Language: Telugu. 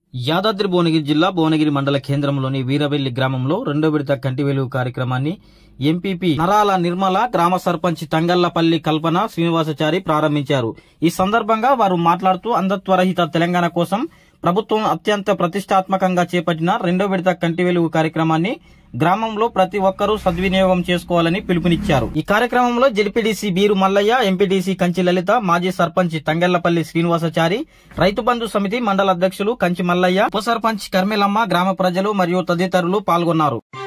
యాదాద్రి భువనగిరి జిల్లా భువనగిరి మండల కేంద్రంలోని వీరవెల్లి గ్రామంలో రెండో విడత కంటి వెలుగు కార్యక్రమాన్ని ఎంపీపీ నరాల నిర్మల గ్రామ సర్పంచ్ తంగళ్లపల్లి కల్పన శ్రీనివాసచారి ప్రారంభించారు ఈ సందర్భంగా వారు మాట్లాడుతూ అంధత్వరహిత తెలంగాణ కోసం ప్రభుత్వం అత్యంత ప్రతిష్టాత్మకంగా చేపట్టిన రెండో విడత కంటి వెలుగు కార్యక్రమాన్ని గ్రామంలో ప్రతి ఒక్కరూ సద్వినియోగం చేసుకోవాలని పిలుపునిచ్చారు ఈ కార్యక్రమంలో జెడ్పీడీసీ బీరు మల్లయ్య ఎంపీటీసీ కంచి లలిత మాజీ సర్పంచ్ తంగెళ్లపల్లి శ్రీనివాసచారి రైతు బంధు సమితి మండల అధ్యక్షులు కంచి మల్లయ్య ఉప సర్పంచ్ కర్మిలమ్మ గ్రామ ప్రజలు మరియు తదితరులు పాల్గొన్నారు